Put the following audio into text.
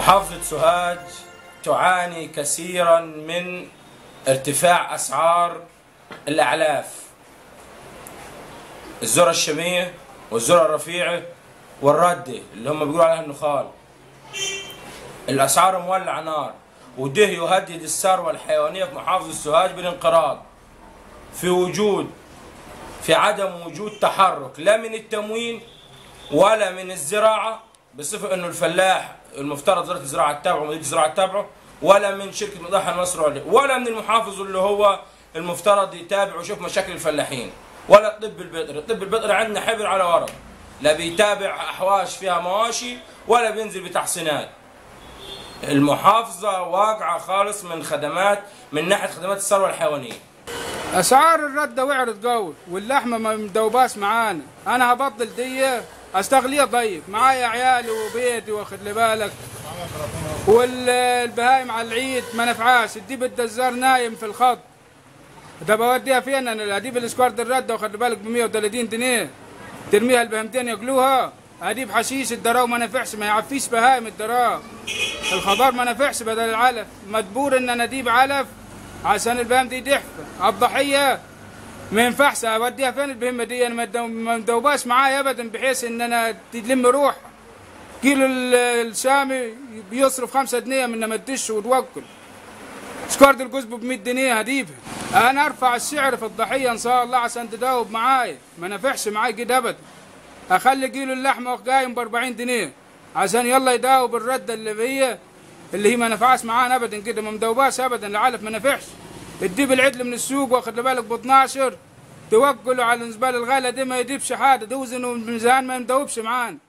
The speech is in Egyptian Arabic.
محافظة سوهاج تعاني كثيرا من ارتفاع أسعار الأعلاف الذرة الشامية والذرة الرفيعة والردة اللي هم بيقولوا عليها النخال الأسعار مولع نار وده يهدد الثروة الحيوانية في محافظة سوهاج بالانقراض في وجود في عدم وجود تحرك لا من التموين ولا من الزراعة بصفة انه الفلاح المفترض وزارة الزراعة تتابعه ومديرية الزراعة تتابعه ولا من شركة مضاحة مصر ولا ولا من المحافظ اللي هو المفترض يتابع ويشوف مشاكل الفلاحين ولا الطب البيطري، الطب البيطري عندنا حبر على ورق لا بيتابع احواش فيها مواشي ولا بينزل بتحصينات المحافظة واقعة خالص من خدمات من ناحية خدمات الثروة الحيوانية اسعار الرده وعرت قوي واللحمه ما مدوباس معانا انا هبطل دي استغليه طيب معايا عيالي وبيتي واخد لي بالك والبهايم على العيد ما نفعاش الديب الدزار نايم في الخط ده بوديها فين انا اديب السكوارد الرده واخد لي بالك ب 130 جنيه ترميها البهمتين ياكلوها اديب حشيش الدراو ما نفعش ما يعفيش بهايم الدراو الخضار ما نفعش بدل العلف مجبور ان انا اديب علف عشان البهام دي تحفى الضحيه ما ينفعش اوديها فين البهمه دي انا ما تدو- ما مدوباش معايا ابدا بحيث ان انا تلم روح كيلو ال- الشامي بيصرف خمسة جنيه من ما تدش وتوكل سكارد الجوز ب 100 جنيه هجيبها انا ارفع السعر في الضحيه ان شاء الله عشان تداوب معايا ما نفعش معايا كده ابدا اخلي كيلو اللحمه قايم ب 40 جنيه عشان يلا يداوب الرده اللي هي اللي هي ما نفعش معانا ابدا كده ما مدوباش ابدا العلف ما نفعش تجيب العدل من السوق واخد لي بالك ب 12 توكلوا على الزباله الغاليه دي ما يجيبش حاجه دوزن والميزان ما يمدوبش معانا